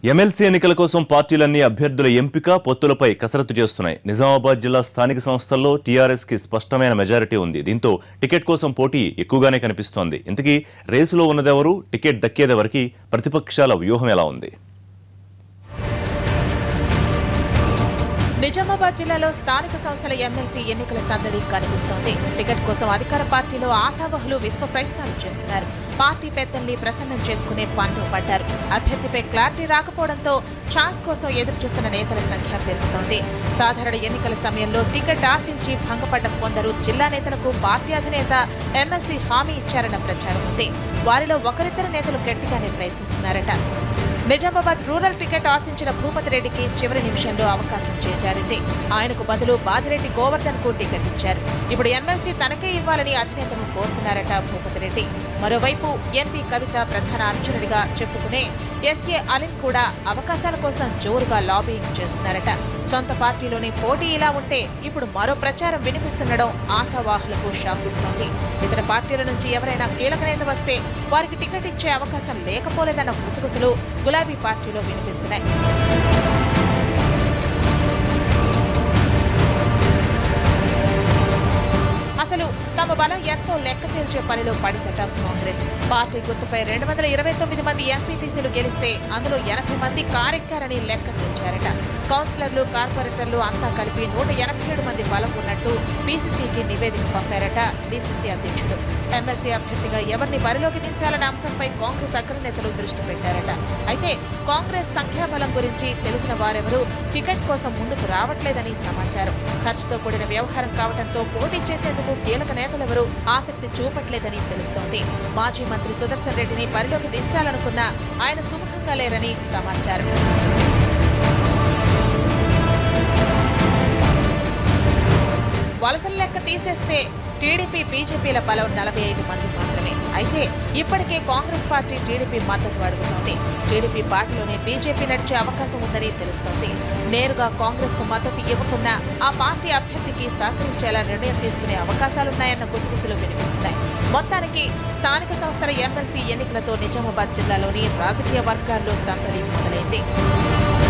MLC ఎన్నికల కోసం పార్టీలన్నీ అభ్యర్థుల ఎంపిక పొత్తులపై కసరత్తు చేస్తున్నాయి నిజామాబాద్ జిల్లా స్థానిక సంస్థల్లో టీఆర్ఎస్ కి స్పష్టమైన మెజారిటీ ఉంది దీంతో టికెట్ కోసం పోటీ ఎక్కువగానే కనిపిస్తోంది ఇంతకీ రేసులో ఉన్నదెవరు టికెట్ దక్కేదెవరికి ప్రతిపక్షాల వ్యూహం ఎలా ఉంది నిజామాబాద్ జిల్లాలో స్థానిక సంస్థల ఎమ్మెల్సీ ఎన్నికల సందడి కనిపిస్తోంది టికెట్ కోసం అధికార పార్టీలో ఆశావహులు విశ్వ ప్రయత్నాలు చేస్తున్నారు పార్టీ పెద్దల్ని ప్రసన్నం చేసుకునే పనిలో పడ్డారు అభ్యర్థిపై క్లారిటీ రాకపోవడంతో ఛాన్స్ కోసం ఎదురు చూస్తున్న నేతల సంఖ్య పెరుగుతోంది సాధారణ ఎన్నికల సమయంలో టికెట్ ఆశించి భంగపడ్డ కొందరు జిల్లా నేతలకు పార్టీ అధినేత ఎమ్మెల్సీ హామీ ఇచ్చారన్న ప్రచారం ఉంది వారిలో ఒకరిద్దరు నేతలు గట్టిగానే ప్రయత్నిస్తున్నారట నిజామాబాద్ రూరల్ టికెట్ ఆశించిన భూపతి రెడ్డికి చివరి నిమిషంలో అవకాశం చేజారింది ఆయనకు బదులు బాజిరెడ్డి గోవర్ధన్ కు టికెట్ ఇచ్చారు ఇప్పుడు ఎమ్మెల్సీ తనకే ఇవ్వాలని అధినేతను కోరుతున్నారట భూపతి రెడ్డి మరోవైపు ఎన్పి కవిత ప్రధాన అర్జునుడిగా చెప్పుకునే ఎస్ఏ అలిన్ కూడా అవకాశాల కోసం జోరుగా లాబింగ్ చేస్తున్నారట సొంత పార్టీలోని పోటీ ఇలా ఉంటే ఇప్పుడు మరో ప్రచారం వినిపిస్తుండడం ఆశావాహులకు షాక్ ఇస్తోంది ఇతర పార్టీల నుంచి ఎవరైనా కీలక నేత వస్తే వారికి టికెట్ ఇచ్చే అవకాశం లేకపోలేదన్న గుసగుసలు గులాబీ పార్టీలో వినిపిస్తున్నాయి అసలు తమ బలం ఎంతో లెక్క తేల్చే పనిలో పడిందట కాంగ్రెస్ పార్టీ గుర్తుపై రెండు వందల ఇరవై తొమ్మిది మంది ఎంపీటీసీలు గెలిస్తే అందులో ఎనభై మంది కారెక్కారని లెక్క తెచ్చారట కౌన్సిలర్లు కార్పొరేటర్లు అంతా కలిపి నూట ఎనభై ఏడు మంది బలం ఉన్నట్టు బీసీసీకి నివేదిక పంపారట బీసీసీ అధ్యక్షుడు ఎమ్మెల్సీ అభ్యర్థిగా ఎవరిని బరిలోకి దించాలన్న అంశంపై కాంగ్రెస్ అగ్రనేతలు దృష్టి పెట్టారట అయితే కాంగ్రెస్ సంఖ్యాబలం గురించి తెలిసిన వారెవరూ టికెట్ కోసం ముందుకు రావట్లేదని సమాచారం ఖర్చుతో కూడిన వ్యవహారం కావడంతో పోటీ చేసేందుకు కీలక నేతలెవరూ ఆసక్తి చూపట్లేదని తెలుస్తోంది మాజీ మంత్రి సుదర్శన్ రెడ్డిని బరిలోకి దించాలనుకున్నా ఆయన సుముఖంగా లేరని సమాచారం వలసల లెక్క తీసేస్తే టీడీపీ బీజేపీల బలం నలభై ఐదు మంది మాత్రమే అయితే ఇప్పటికే కాంగ్రెస్ పార్టీ టీడీపీ మద్దతు అడుగుతోంది టీడీపీ పార్టీలోనే బీజేపీ నడిచే అవకాశం ఉందని తెలుస్తోంది నేరుగా కాంగ్రెస్ కు మద్దతు ఇవ్వకున్నా ఆ పార్టీ అభ్యర్థికి సహకరించేలా నిర్ణయం తీసుకునే అవకాశాలున్నాయన్న గుసగుసలు వినిపిస్తున్నాయి మొత్తానికి స్థానిక సంస్థల ఎమ్మెల్సీ ఎన్నికలతో నిజామాబాద్ జిల్లాలోని రాజకీయ వర్గాల్లో సందడి మొదలైంది